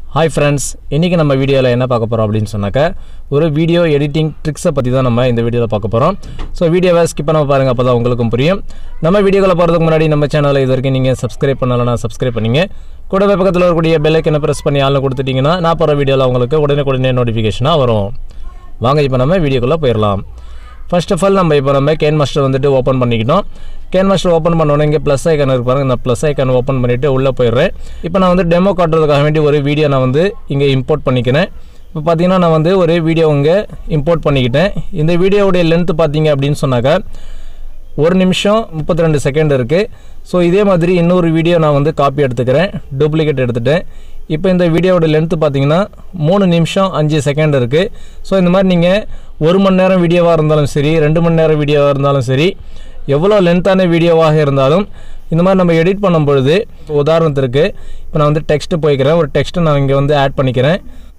hi friends இன்றைக்கி நம்ம வீடியோவில் என்ன பார்க்க போகிறோம் அப்படின்னு சொன்னாக்க ஒரு வீடியோ எடிட்டிங் ட்ரிக்ஸை பற்றி தான் நம்ம இந்த வீடியோவில் பார்க்க போகிறோம் ஸோ வீடியோவை ஸ்கிப் பண்ண பாருங்கள் அப்போ தான் உங்களுக்கும் புரியும் நம்ம வீடியோவில் போகிறதுக்கு முன்னாடி நம்ம சேனலை இது வரைக்கும் நீங்கள் சப்ஸ்கிரைப் பண்ணலன்னா சப்ஸ்கிரைப் பண்ணிங்க கூடவே பக்கத்தில் இருக்கக்கூடிய பெல்லைக்கனை ப்ரெஸ் பண்ணி ஆளில் கொடுத்துட்டிங்கன்னா நான் போகிற வீடியோவில் உங்களுக்கு உடனே உடனே நோட்டிஃபிகேஷனாக வரும் வாங்க இப்போ நம்ம வீடியோக்குள்ளே போயிடலாம் ஃபர்ஸ்ட் ஆஃப் ஆல் நம்ம இப்போ நம்ம கேன் மாஸ்டர் வந்துட்டு ஓப்பன் பண்ணிக்கிட்டோம் கேன் மாஸ்டர் ஓப்பன் பண்ணோன்னே இங்கே ப்ளஸ் ஐக்கான் இருக்கு பாருங்க இந்த ப்ளஸ் ஐக்கான் ஓப்பன் பண்ணிவிட்டு உள்ளே போயிடுறேன் இப்போ நான் வந்து டெமோ காட்டுறதுக்காக வேண்டி ஒரு வீடியோ நான் வந்து இங்கே இம்போர்ட் பண்ணிக்கிறேன் இப்போ பார்த்தீங்கன்னா நான் வந்து ஒரு வீடியோ இங்கே இம்போர்ட் பண்ணிக்கிட்டேன் இந்த வீடியோவுடைய லென்த்து பார்த்தீங்க அப்படின்னு சொன்னாக்கா ஒரு நிமிஷம் முப்பத்தி ரெண்டு செகண்ட் இருக்குது ஸோ இதே மாதிரி இன்னொரு வீடியோ நான் வந்து காப்பி எடுத்துக்கிறேன் டூப்ளிகேட் எடுத்துட்டேன் இப்போ இந்த வீடியோவோட லென்த்து பார்த்தீங்கன்னா மூணு நிமிஷம் அஞ்சு செகண்ட் இருக்குது ஸோ இந்த மாதிரி நீங்கள் ஒரு மணி நேரம் வீடியோவாக இருந்தாலும் சரி ரெண்டு மணி நேரம் வீடியோவாக இருந்தாலும் சரி எவ்வளோ லென்த்தான வீடியோவாக இருந்தாலும் இந்த மாதிரி நம்ம எடிட் பண்ணும் பொழுது உதாரணத்திற்கு இப்போ நான் வந்து டெக்ஸ்ட்டு போய்க்கிறேன் ஒரு டெக்ஸ்ட்டை நான் இங்கே வந்து ஆட் பண்ணிக்கிறேன்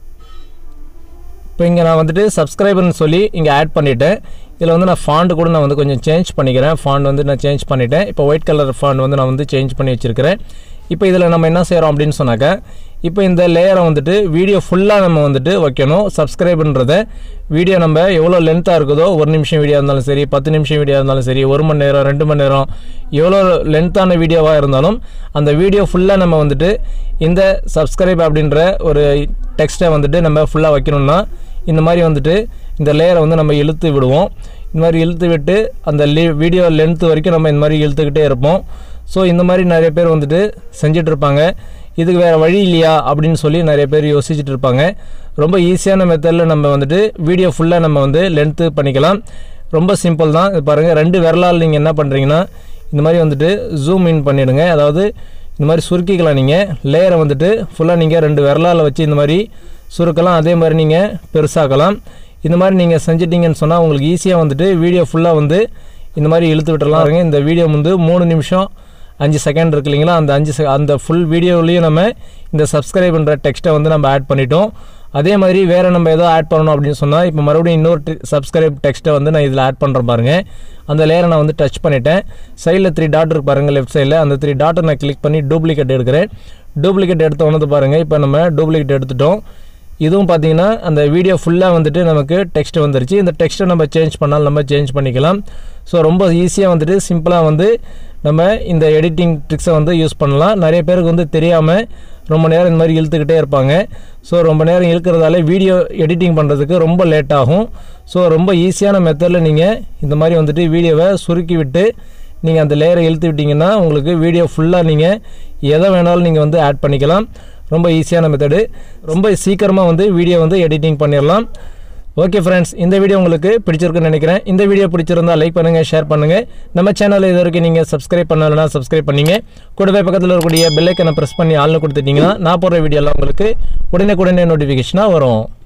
இப்போ இங்கே நான் வந்துட்டு சப்ஸ்கிரைபர்னு சொல்லி இங்கே ஆட் பண்ணிவிட்டேன் இதில் வந்து நான் ஃபாண்ட் கூட நான் வந்து கொஞ்சம் சேஞ்ச் பண்ணிக்கிறேன் ஃபாண்ட் வந்து நான் சேஞ்ச் பண்ணிட்டேன் இப்போ ஒயிட் கலர் ஃபாண்ட் வந்து நான் வந்து சேஞ்ச் பண்ணி வச்சுருக்கிறேன் இப்போ இதில் நம்ம என்ன செய்கிறோம் அப்படின்னு சொன்னாக்க இப்போ இந்த லேயரை வந்துட்டு வீடியோ ஃபுல்லாக நம்ம வந்துட்டு வைக்கணும் சப்ஸ்கிரைப்ன்றதை வீடியோ நம்ம எவ்வளோ லென்த்தாக இருக்குதோ ஒரு நிமிஷம் வீடியோ இருந்தாலும் சரி பத்து நிமிஷம் வீடியோ இருந்தாலும் சரி ஒரு மணி நேரம் ரெண்டு மணி நேரம் எவ்வளோ லென்த்தான வீடியோவாக இருந்தாலும் அந்த வீடியோ ஃபுல்லாக நம்ம வந்துட்டு இந்த சப்ஸ்கிரைப் அப்படின்ற ஒரு டெக்ஸ்ட்டை வந்துட்டு நம்ம ஃபுல்லாக வைக்கணும்னா இந்த மாதிரி வந்துட்டு இந்த லேயரை வந்து நம்ம இழுத்து விடுவோம் இந்த மாதிரி இழுத்து விட்டு அந்த லீ வீடியோ லென்த்து வரைக்கும் நம்ம இந்த மாதிரி இழுத்துக்கிட்டே இருப்போம் ஸோ இந்த மாதிரி நிறைய பேர் வந்துட்டு செஞ்சுட்டு இருப்பாங்க இதுக்கு வேறு வழி இல்லையா அப்படின்னு சொல்லி நிறைய பேர் யோசிச்சுட்டு இருப்பாங்க ரொம்ப ஈஸியான மெத்தடில் நம்ம வந்துட்டு வீடியோ ஃபுல்லாக நம்ம வந்து லென்த்து பண்ணிக்கலாம் ரொம்ப சிம்பிள் தான் இது பாருங்கள் ரெண்டு விரலால் நீங்கள் என்ன பண்ணுறீங்கன்னா இந்த மாதிரி வந்துட்டு ஜூம் இன் பண்ணிவிடுங்க அதாவது இந்த மாதிரி சுருக்கிக்கலாம் நீங்கள் லேயரை வந்துட்டு ஃபுல்லாக நீங்கள் ரெண்டு விரலால் வச்சு இந்த மாதிரி சுருக்கலாம் அதே மாதிரி நீங்கள் பெருசாக்கலாம் இந்த மாதிரி நீங்கள் செஞ்சிட்டிங்கன்னு சொன்னால் உங்களுக்கு ஈஸியாக வந்துட்டு வீடியோ ஃபுல்லாக வந்து இந்த மாதிரி இழுத்து விட்டுறலாம் பாருங்க இந்த வீடியோ வந்து மூணு நிமிஷம் அஞ்சு செகண்ட் இருக்கு இல்லைங்களா அந்த அஞ்சு செ அந்த ஃபுல் வீடியோவிலையும் நம்ம இந்த சப்ஸ்கிரைப்ன்ற டெக்ஸ்ட்டை வந்து நம்ம ஆட் பண்ணிட்டோம் அதே மாதிரி வேறு நம்ம ஏதோ ஆட் பண்ணணும் அப்படின்னு சொன்னால் இப்போ மறுபடியும் இன்னொரு சப்ஸ்கிரைப் டெக்ஸ்ட்டை வந்து நான் இதில் ஆட் பண்ணுறேன் பாருங்கள் அந்த லேயரை நான் வந்து டச் பண்ணிட்டேன் சைடில் த்ரீ டாட் இருக்கு பாருங்கள் லெஃப்ட் சைடில் அந்த த்ரீ டாட்டை நான் கிளிக் பண்ணி டூப்ளிகேட் எடுக்கிறேன் டூப்ளிகேட் எடுத்த உடனே பாருங்கள் இப்போ நம்ம டூப்ளிகேட் எடுத்துட்டோம் இதுவும் பார்த்தீங்கன்னா அந்த வீடியோ ஃபுல்லாக வந்துட்டு நமக்கு டெக்ஸ்ட் வந்துருச்சு இந்த டெக்ஸ்ட்டை நம்ம சேஞ்ச் பண்ணாலும் நம்ம சேஞ்ச் பண்ணிக்கலாம் ஸோ ரொம்ப ஈஸியாக வந்துட்டு சிம்பிளாக வந்து நம்ம இந்த எடிட்டிங் ட்ரிக்ஸை வந்து யூஸ் பண்ணலாம் நிறைய பேருக்கு வந்து தெரியாமல் ரொம்ப நேரம் இந்த மாதிரி இழுத்துக்கிட்டே இருப்பாங்க ஸோ ரொம்ப நேரம் இழுக்கிறதால வீடியோ எடிட்டிங் பண்ணுறதுக்கு ரொம்ப லேட் ஆகும் ஸோ ரொம்ப ஈஸியான மெத்தடில் நீங்கள் இந்த மாதிரி வந்துட்டு வீடியோவை சுருக்கி விட்டு நீங்கள் அந்த லேயரை இழுத்து விட்டிங்கன்னா உங்களுக்கு வீடியோ ஃபுல்லாக நீங்கள் எதை வேணாலும் நீங்கள் வந்து ஆட் பண்ணிக்கலாம் ரொம்ப ஈஸியான மெத்தடு ரொம்ப சீக்கிரமாக வந்து வீடியோ வந்து எடிட்டிங் பண்ணிடலாம் ஓகே ஃப்ரெண்ட்ஸ் இந்த வீடியோ உங்களுக்கு பிடிச்சிருக்குன்னு நினைக்கிறேன் இந்த வீடியோ பிடிச்சிருந்தா லைக் பண்ணுங்கள் ஷேர் பண்ணுங்கள் நம்ம சேனலில் இது வரைக்கும் நீங்கள் சப்ஸ்கிரைப் பண்ணலைன்னா சப்ஸ்கிரைப் பண்ணிங்க கூடவே பக்கத்தில் இருக்கக்கூடிய பெல்லைக்கனை ப்ரெஸ் பண்ணி ஆள்னு கொடுத்துட்டிங்கன்னா நான் போடுற வீடியோலாம் உங்களுக்கு உடனே உடனே நோட்டிஃபிகேஷனாக வரும்